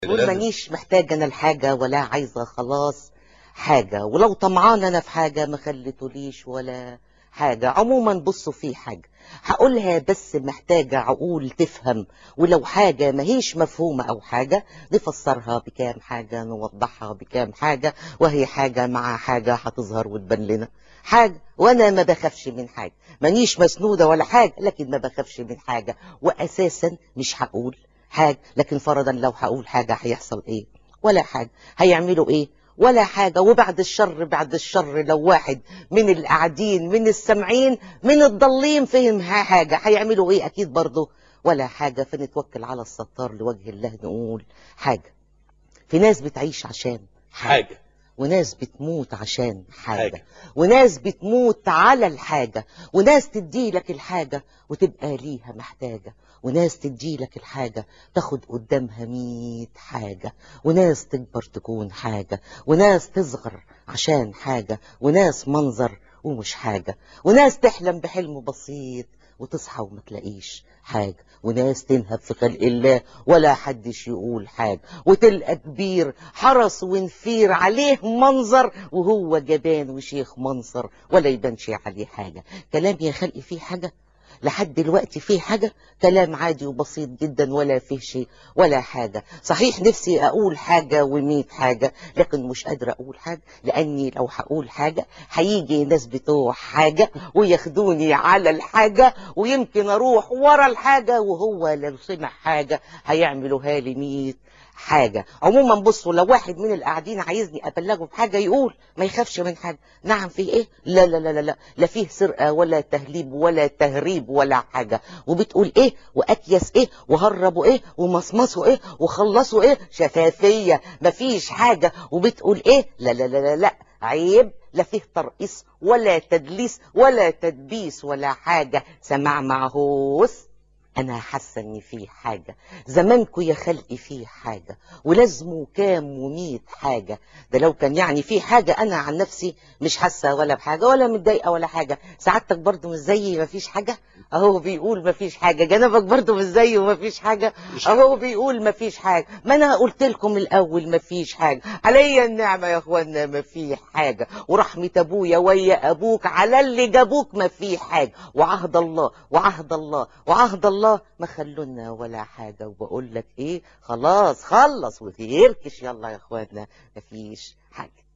بقول مانيش محتاجة أنا الحاجة ولا عايزة خلاص حاجة ولو طمعان أنا في حاجة ما خليتوليش ولا حاجة عموما بصوا في حاجة هقولها بس محتاجة عقول تفهم ولو حاجة ما هيش مفهومة أو حاجة نفسرها بكام حاجة نوضحها بكام حاجة وهي حاجة مع حاجة هتظهر وتبان لنا حاجة وأنا ما بخافش من حاجة مانيش مسنودة ولا حاجة لكن ما بخافش من حاجة وأساسا مش هقول حاجة لكن فرضا لو هقول حاجة هيحصل ايه ولا حاجة هيعملوا ايه ولا حاجة وبعد الشر بعد الشر لو واحد من القاعدين من السامعين من الضالين فهم حاجة هيعملوا ايه اكيد برضه ولا حاجة فنتوكل على الستار لوجه الله نقول حاجة في ناس بتعيش عشان حاجة, حاجة وناس بتموت عشان حاجة. حاجة. وناس بتموت على الحاجة وناس تدي لك الحاجة وتبقى ليها محتاجة وناس تدي لك الحاجة تاخد قدامها مية حاجة وناس تكبر تكون حاجة وناس تصغر عشان حاجة وناس منظر ومش حاجة وناس تحلم بحلم بسيط وتصحى وما تلاقيش حاجة وناس تنهب في خلق الله ولا حدش يقول حاجة وتلقى كبير حرس ونفير عليه منظر وهو جبان وشيخ منصر ولا يبانش عليه حاجة كلام يا خلقي فيه حاجة لحد دلوقتي فيه حاجة كلام عادي وبسيط جدا ولا فيه شيء ولا حاجة صحيح نفسي أقول حاجة وميت حاجة لكن مش قادرة أقول حاجة لأني لو هقول حاجة هيجي ناس بتوع حاجة وياخدوني على الحاجة ويمكن أروح ورا الحاجة وهو لو سمع حاجة هيعملوها لي ميت حاجة عموما بصوا لو واحد من القاعدين عايزني أبلغه بحاجة يقول ما يخافش من حاجة نعم في إيه لا لا لا لا لا, لا فيه سرقة ولا تهليب ولا تهريب ولا حاجة وبتقول إيه وأكيس إيه وهربوا إيه ومصمصوا إيه وخلصوا إيه شفافية مفيش حاجة وبتقول إيه لا لا لا لا, لا. عيب لا فيه ترقيص ولا تدليس ولا تدبيس ولا حاجة سمع معهوس انا حاسه ان في حاجه زمانكو يا خلقي في حاجه ولازمه كام وميت حاجه ده لو كان يعني في حاجه انا عن نفسي مش حاسه ولا بحاجه ولا متضايقه ولا حاجه سعادتك برضو مش زيي مفيش حاجه اهو بيقول مفيش حاجه جنبك برضو مش زيي ومفيش حاجه اهو بيقول مفيش حاجه ما انا قلت لكم الاول مفيش حاجه عليا النعمه يا اخوانا مفيش حاجه ورحمه ابويا ويا ابوك على اللي جابوك مفيش حاجه وعهد الله وعهد الله وعهد الله ما خلونا ولا حاجه وبقول لك ايه خلاص خلص وتركش يلا يا اخوانا مفيش حاجه